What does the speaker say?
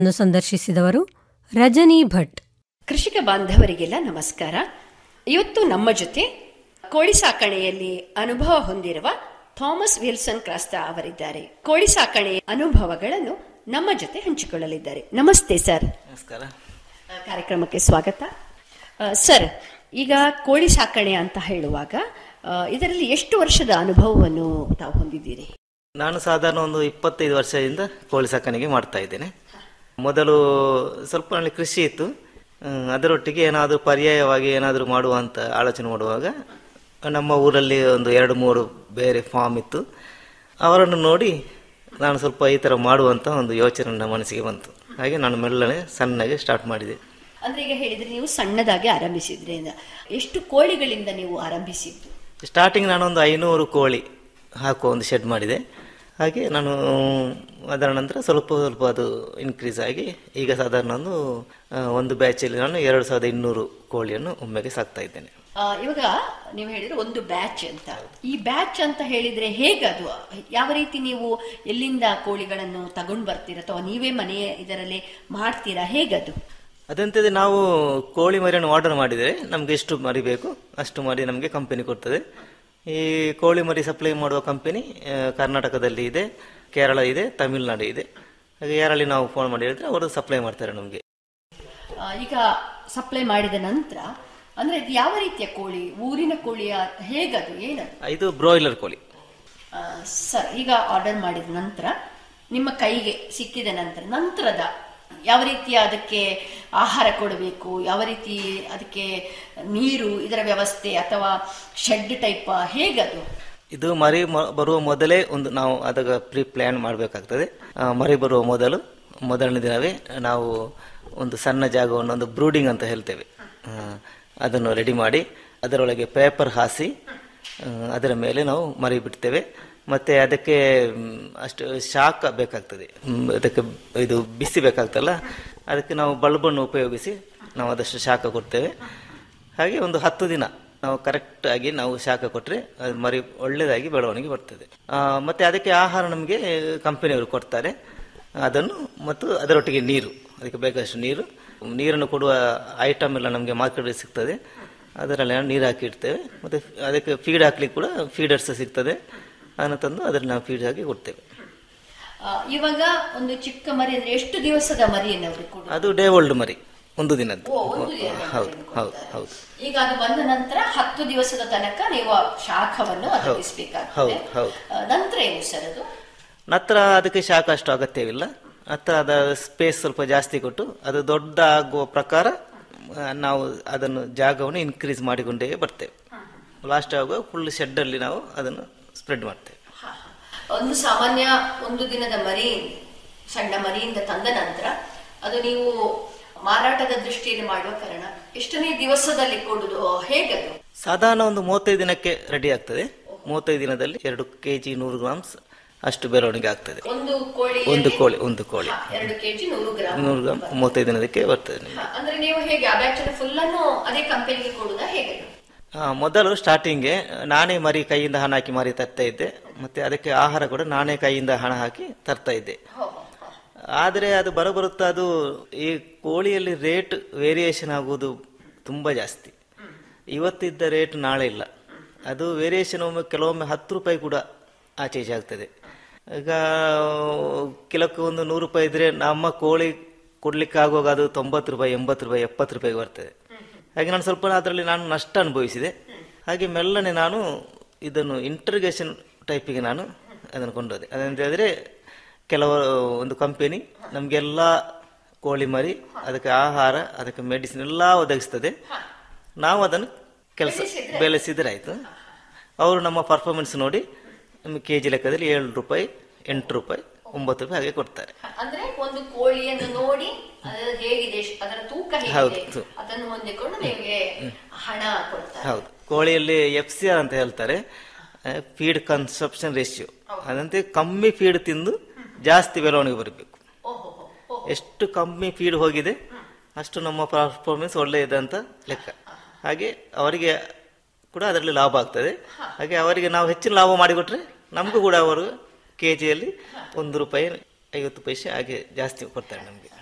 ಅನ್ನು ಸಂದರ್ಶಿಸಿದವರು ರಜನಿ ಭಟ್ ಕೃಷಿಕ ಬಾಂಧವರಿಗೆಲ್ಲ ನಮಸ್ಕಾರ ಇವತ್ತು ನಮ್ಮ ಜೊತೆ ಕೋಳಿ ಸಾಕಣೆಯಲ್ಲಿ ಅನುಭವ ಹೊಂದಿರುವ ಥಾಮಸ್ ವಿಲ್ಸನ್ ಕ್ರಾಸ್ತಾ ಅವರಿದ್ದಾರೆ ಕೋಳಿ ಸಾಕಣೆಯ ಅನುಭವಗಳನ್ನು ನಮ್ಮ ಜೊತೆ ಹಂಚಿಕೊಳ್ಳಲಿದ್ದಾರೆ ನಮಸ್ತೆ ಸರ್ ನಮಸ್ಕಾರ ಆ, ಕಾರ್ಯಕ್ರಮಕ್ಕೆ ಸ್ವಾಗತ ಆ, ಸರ್ ಈಗ ಕೋಳಿ ಸಾಕಣೆ ಅಂತ ಹೇಳುವಾಗ ಆ, ಇದರಲ್ಲಿ ಎಷ್ಟು ವರ್ಷದ ಅನುಭವವನ್ನು ತಾವು ಹೊಂದಿದ್ದೀರಿ ನಾನು ಸಾಧಾರಣ ಒಂದು ಇಪ್ಪತ್ತೈದು ವರ್ಷದಿಂದ ಕೋಳಿ ಸಾಕಾಣಿಕೆ ಮಾಡ್ತಾ ಇದ್ದೇನೆ ಮೊದಲು ಸ್ವಲ್ಪ ನನಗೆ ಕೃಷಿ ಇತ್ತು ಹ್ಮ್, ಅದರೊಟ್ಟಿಗೆ ಏನಾದರೂ ಪರ್ಯಾಯವಾಗಿ ಏನಾದರೂ ಮಾಡುವ ಅಂತ ಆಲೋಚನೆ ಮಾಡುವಾಗ ನಮ್ಮ ಊರಲ್ಲಿ ಒಂದು ಎರಡು ಮೂರು ಬೇರೆ ಫಾರ್ಮ್ ಇತ್ತು ಅವರನ್ನು ನೋಡಿ ನಾನು ಸ್ವಲ್ಪ ಈ ಥರ ಮಾಡುವಂಥ ಒಂದು ಯೋಚನೆ ನನ್ನ ಮನಸ್ಸಿಗೆ ಬಂತು ಹಾಗೆ ನಾನು ಮೆಲ್ಲನೆ ಸಣ್ಣಗೆ ಸ್ಟಾರ್ಟ್ ಮಾಡಿದೆ ಅಂದ್ರೆ ಈಗ ಹೇಳಿದ್ರೆ ನೀವು ಸಣ್ಣದಾಗಿ ಆರಂಭಿಸಿದ್ರಿ ಅಂತ. ಎಷ್ಟು ಕೋಳಿಗಳಿಂದ ನೀವು ಆರಂಭಿಸಿದ್ದು ಸ್ಟಾರ್ಟಿಂಗ್ ನಾನೊಂದು ಐನೂರು ಕೋಳಿ ಹಾಕುವ ಒಂದು ಶೆಡ್ ಮಾಡಿದೆ ಹಾಗೆ ನಾನು ಅದರ ನಂತರ ಸ್ವಲ್ಪ ಸ್ವಲ್ಪ ಅದು ಇನ್ಕ್ರೀಸ್ ಆಗಿ ಈಗ ಸಾಧಾರಣ ಒಂದು ಆ, ಒಂದು ಬ್ಯಾಚಲ್ಲಿ ನಾನು ಎರಡು ಸಾವಿರದ ಇನ್ನೂರು ಕೋಳಿಯನ್ನು ಒಮ್ಮೆಗೆ ಸಾಕ್ತಾ ಇದ್ದೇನೆ ಆ, ಇವಾಗ ನೀವು ಹೇಳಿದ್ರೆ ಒಂದು ಬ್ಯಾಚ್ ಅಂತ ಈ ಬ್ಯಾಚ್ ಅಂತ ಹೇಳಿದ್ರೆ ಹೇಗದು ಯಾವ ರೀತಿ ನೀವು ಎಲ್ಲಿಂದ ಕೋಳಿಗಳನ್ನು ತಗೊಂಡು ಬರ್ತೀರಾ ಅಥವಾ ನೀವೇ ಮನೆ ಇದರಲ್ಲಿ ಮಾಡ್ತೀರಾ ಹೇಗದು ಅದಂತದೆ ನಾವು ಕೋಳಿ ಮರಿಯನ್ನು ಆರ್ಡರ್ ಮಾಡಿದರೆ ನಮಗೆ ಎಷ್ಟು ಮರಿ ಬೇಕು ಅಷ್ಟು ಮರಿ ನಮಗೆ ಕಂಪನಿ ಕೊಡ್ತದೆ ಈ ಕೋಳಿ ಮರಿ ಸಪ್ಲೈ ಮಾಡುವ ಕಂಪನಿ ಕರ್ನಾಟಕದಲ್ಲಿ ಇದೆ ಕೇರಳ ಇದೆ ತಮಿಳುನಾಡು ಇದೆ ಹಾಗೆ ಯಾರಲ್ಲಿ ನಾವು ಫೋನ್ ಮಾಡಿ ಹೇಳಿದ್ರೆ ಅವರು ಸಪ್ಲೈ ಮಾಡ್ತಾರೆ ನಮಗೆ ಆ, ಈಗ ಸಪ್ಲೈ ಮಾಡಿದ ನಂತರ ಅಂದ್ರೆ ಇದು ಯಾವ ರೀತಿಯ ಕೋಳಿ ಊರಿನ ಕೋಳಿಯ ಹೇಗದು ಏನದು ಇದು ಬ್ರಾಯ್ಲರ್ ಕೋಳಿ ಆ, ಸರ್ ಈಗ ಆರ್ಡರ್ ಮಾಡಿದ ನಂತರ ನಿಮ್ಮ ಕೈಗೆ ಸಿಕ್ಕಿದ ನಂತರ ನಂತರದ ಯಾವ ರೀತಿಯ ಅದಕ್ಕೆ ಆಹಾರ ಕೊಡಬೇಕು ಯಾವ ರೀತಿ ಅದಕ್ಕೆ ನೀರು ಇದರ ವ್ಯವಸ್ಥೆ ಅಥವಾ ಶೆಡ್ ಟೈಪ್ ಹೇಗದು ಇದು ಮರಿ ಮ- ಬರುವ ಮೊದಲೇ ಒಂದು ನಾವು ಅದಕ್ಕೆ ಪ್ರೀ ಪ್ಲ್ಯಾನ್ ಮಾಡಬೇಕಾಗ್ತದೆ ಮರಿ ಬರುವ ಮೊದಲು ಮೊದಲನೇ ದಿನವೇ ನಾವು ಒಂದು ಸಣ್ಣ ಜಾಗವನ್ನು ಒಂದು ಬ್ರೂಡಿಂಗ್ ಅಂತ ಹೇಳ್ತೇವೆ ಆ, ಅದನ್ನು ರೆಡಿ ಮಾಡಿ ಅದರೊಳಗೆ ಪೇಪರ್ ಹಾಸಿ ಆ, ಅದರ ಮೇಲೆ ನಾವು ಮರಿ ಬಿಡ್ತೇವೆ ಮತ್ತೆ ಅದಕ್ಕೆ ಮ್, ಅಷ್ಟು ಶಾಖ ಬೇಕಾಗ್ತದೆ ಮ್, ಅದಕ್ಕೆ ಇದು ಬಿಸಿ ಬೇಕಾಗ್ತಲ್ಲ ಅದಕ್ಕೆ ನಾವು ಬಲ್ಬನ್ನು ಉಪಯೋಗಿಸಿ ನಾವು ಅದಷ್ಟು ಶಾಖ ಕೊಡ್ತೇವೆ ಹಾಗೆ ಒಂದು ಹತ್ತು ದಿನ ನಾವು ಕರೆಕ್ಟ್ ಆಗಿ ನಾವು ಶಾಖ ಕೊಟ್ಟರೆ ಅದು ಮರಿ ಒಳ್ಳೆಯದಾಗಿ ಬೆಳವಣಿಗೆ ಬರ್ತದೆ ಆ, ಮತ್ತೆ ಅದಕ್ಕೆ ಆಹಾರ ನಮಗೆ ಕಂಪನಿಯವರು ಕೊಡ್ತಾರೆ ಅದನ್ನು ಮತ್ತು ಅದರೊಟ್ಟಿಗೆ ನೀರು ಅದಕ್ಕೆ ಬೇಕಾದಷ್ಟು ನೀರು ನೀರನ್ನು ಕೊಡುವ ಐಟಮ್ ಎಲ್ಲ ನಮಗೆ ಮಾರ್ಕೆಟಲ್ಲಿ ಸಿಗ್ತದೆ ಅದರಲ್ಲಿ ನಾವು ನೀರು ಹಾಕಿ ಇಡ್ತೇವೆ ಮತ್ತು ಅದಕ್ಕೆ ಫೀಡ್ ಹಾಕ್ಲಿಕ್ಕೆ ಕೂಡ ಫೀಡರ್ಸ್ ಸಿಗ್ತದೆ ಅದನ್ನು ತಂದು ಅದನ್ನು ನಾವು ಫೀಡ್ ಹಾಕಿ ಕೊಡ್ತೇವೆ ಆ, ಇವಾಗ ಒಂದು ಚಿಕ್ಕ ಮರಿ ಅಂದ್ರೆ ಎಷ್ಟು ದಿವಸದ ಮರಿಯನ್ನು ಅವರು ಕೊಡು ಅದು ಡೇ ಓಲ್ಡ್ ಮರಿ ಒಂದು ದಿನದ್ದು ಓ, ಒಂದು ದಿನದ ಹೌದು ಮರಿಯನ್ನು ಹೌದು ಕೊಡ್ತಾರೆ. ಹೌದು ಈಗ ಅದು ಬಂದ ನಂತರ ಹತ್ತು ದಿವಸದ ತನಕ ನೀವು ಆ ಶಾಖವನ್ನು ಒದಗಿಸಬೇಕಾಗ್ತದೆ ಹೌದು, ಹೌದು. ಆ, ನಂತರ ಏನು ಸರ್ ಅದು ನಂತರ ಅದಕ್ಕೆ ಶಾಖ ಅಷ್ಟು ಅಗತ್ಯವಿಲ್ಲ ನಂತರ ಅದ ಸ್ಪೇಸ್ ಸ್ವಲ್ಪ ಜಾಸ್ತಿ ಕೊಟ್ಟು ಅದು ದೊಡ್ಡ ಆಗುವ ಪ್ರಕಾರ ಆ, ನಾವು ಅದನ್ನು ಜಾಗವನ್ನು ಇನ್ಕ್ರೀಸ್ ಮಾಡಿಕೊಂಡೇ ಬರ್ತೇವೆ ಲಾಸ್ಟ್ ಆಗುವ ಫುಲ್ ಶೆಡ್ಡಲ್ಲಿ ನಾವು ಅದನ್ನು ಸ್ಪ್ರೆಡ್ ಮಾಡ್ತೇವೆ ಹಾ, ಹಾ. ಒಂದು ಸಾಮಾನ್ಯ ಒಂದು ದಿನದ ಮರಿ ಸಣ್ಣ ಮರಿಯಿಂದ ತಂದ ನಂತರ ಅದು ನೀವು ಮಾರಾಟದ ದೃಷ್ಟಿಯಲ್ಲಿ ಮಾಡುವ ಕಾರಣ ಎಷ್ಟನೇ ದಿವಸದಲ್ಲಿ ಕೊಡುದು ಹೇಗದು ಸಾಧಾರಣ ಒಂದು ಮೂವತ್ತೈದು ದಿನಕ್ಕೆ ರೆಡಿ ಆಗ್ತದೆ ಮೂವತ್ತೈದು ದಿನದಲ್ಲಿ ಎರಡು ಕೆ ಜಿ ನೂರು ಗ್ರಾಮ್ಸ್ ಅಷ್ಟು ಬೆಳವಣಿಗೆ ಆಗ್ತದೆ ಒಂದು ಕೋಳಿ ಒಂದು ಕೋಳಿ ಒಂದು ಕೋಳಿ ಎರಡು ಕೆಜಿ ನೂರು ಗ್ರಾಮ್ ನೂರು ಗ್ರಾಮ್ ಮೂವತ್ತೈದು ದಿನದಕ್ಕೆ ಬರ್ತದೆ ನಿಮಗೆ ಹಾ, ಅಂದ್ರೆ ನೀವು ಹೇಗೆ ಆ ಬ್ಯಾಚ್ ಫುಲ್ ಅನ್ನು ಅದೇ ಕಂಪನಿಗೆ ಕೊಡುದಾ ಹೇಗೆ ಆ, ಮೊದಲು ಸ್ಟಾರ್ಟಿಂಗ್ಗೆ ನಾನೇ ಮರಿ ಕೈಯಿಂದ ಹಣ ಹಾಕಿ ಮರಿ ತರ್ತಾ ಇದ್ದೆ ಮತ್ತೆ ಅದಕ್ಕೆ ಆಹಾರ ಕೂಡ ನಾನೇ ಕೈಯಿಂದ ಹಣ ಹಾಕಿ ತರ್ತಾ ಇದ್ದೆ ಆದರೆ ಅದು ಬರಬರುತ್ತಾ ಅದು ಈ ಕೋಳಿಯಲ್ಲಿ ರೇಟ್ ವೇರಿಯೇಷನ್ ಆಗುವುದು ತುಂಬ ಜಾಸ್ತಿ ಇವತ್ತಿದ್ದ ರೇಟ್ ನಾಳೆ ಇಲ್ಲ ಅದು ವೇರಿಯೇಷನ್ ಒಮ್ಮೆ ಕೆಲವೊಮ್ಮೆ ಹತ್ತು ರೂಪಾಯಿ ಕೂಡ ಆಚೆ ಈಚೆ ಆಗ್ತದೆ ಈಗ ಕೆಲಕ್ಕೆ ಒಂದು ನೂರು ರೂಪಾಯಿ ಇದ್ರೆ ನಮ್ಮ ಕೋಳಿ ಕೊಡ್ಲಿಕ್ಕೆ ಆಗುವಾಗ ಅದು ತೊಂಬತ್ತು ರೂಪಾಯಿ ಎಂಬತ್ತು ರೂಪಾಯಿ ಎಪ್ಪತ್ತು ರೂಪಾಯಿಗೆ ಬರ್ತದೆ ಹಾಗೆ ನಾನು ಸ್ವಲ್ಪ ಅದರಲ್ಲಿ ನಾನು ನಷ್ಟ ಅನುಭವಿಸಿದೆ ಹಾಗೆ ಮೆಲ್ಲನೆ ನಾನು ಇದನ್ನು ಇಂಟರ್ಗೇಷನ್ ಟೈಪಿಗೆ ನಾನು ಅದನ್ನು ಕೊಂಡೋದೆ ಅದಂತ ಹೇಳಿದ್ರೆ ಕೆಲವು ಒಂದು ಕಂಪನಿ ನಮಗೆಲ್ಲ ಕೋಳಿ ಮರಿ ಅದಕ್ಕೆ ಆಹಾರ ಅದಕ್ಕೆ ಮೆಡಿಸಿನ್ ಎಲ್ಲ ಒದಗಿಸ್ತದೆ ನಾವು ಅದನ್ನು ಕೆಲಸ ಬೆಳೆಸಿದ್ರೆ ಆಯಿತು ಅವರು ನಮ್ಮ ಪರ್ಫಾರ್ಮೆನ್ಸ್ ನೋಡಿ ನಮಗೆ ಕೆ ಜಿ ಲೆಕ್ಕದಲ್ಲಿ ಏಳು ರೂಪಾಯಿ ಎಂಟು ರೂಪಾಯಿ ಒಂಬತ್ತು ರೂಪಾಯಿ ಹಾಗೆ ಕೊಡ್ತಾರೆ ಅಂದ್ರೆ ಒಂದು ಕೋಳಿಯನ್ನು ನೋಡಿ ಅದರ ಹೇಗಿದೆ ಅದರ ತೂಕ ಹೌದು. ಹೇಗಿದೆ ಅದನ್ನು ಹೊಂದಿಕೊಂಡು ನಿಮಗೆ ಹಣ ಕೊಡ್ತಾರೆ ಹೌದು ಕೋಳಿಯಲ್ಲಿ ಎಫ್ ಸಿ ಆರ್ ಅಂತ ಹೇಳ್ತಾರೆ ಫೀಡ್ ಕನ್ಸಪ್ಷನ್ ರೇಷಿಯೋ ಅದಂತೆ ಕಮ್ಮಿ ಫೀಡ್ ತಿಂದು ಜಾಸ್ತಿ ಬೆಳವಣಿಗೆ ಬರಬೇಕು ಓಹೋ ಓಹೋ ಎಷ್ಟು ಕಮ್ಮಿ ಫೀಡ್ ಹೋಗಿದೆ ಅಷ್ಟು ನಮ್ಮ ಪರ್ಫಾರ್ಮೆನ್ಸ್ ಒಳ್ಳೆ ಇದೆ ಅಂತ ಲೆಕ್ಕ ಹಾಗೆ ಅವರಿಗೆ ಕೂಡ ಅದರಲ್ಲಿ ಲಾಭ ಆಗ್ತದೆ ಹಾಗೆ ಅವರಿಗೆ ನಾವು ಹೆಚ್ಚಿನ ಲಾಭ ಮಾಡಿಕೊಟ್ರೆ ನಮಗೂ ಕೂಡ ಅವರು ಕೆ ಜಿಯಲ್ಲಿ ಒಂದು ರೂಪಾಯಿ ಐವತ್ತು ಪೈಸೆ ಹಾಗೆ ಜಾಸ್ತಿ ಕೊಡ್ತಾರೆ ನಮಗೆ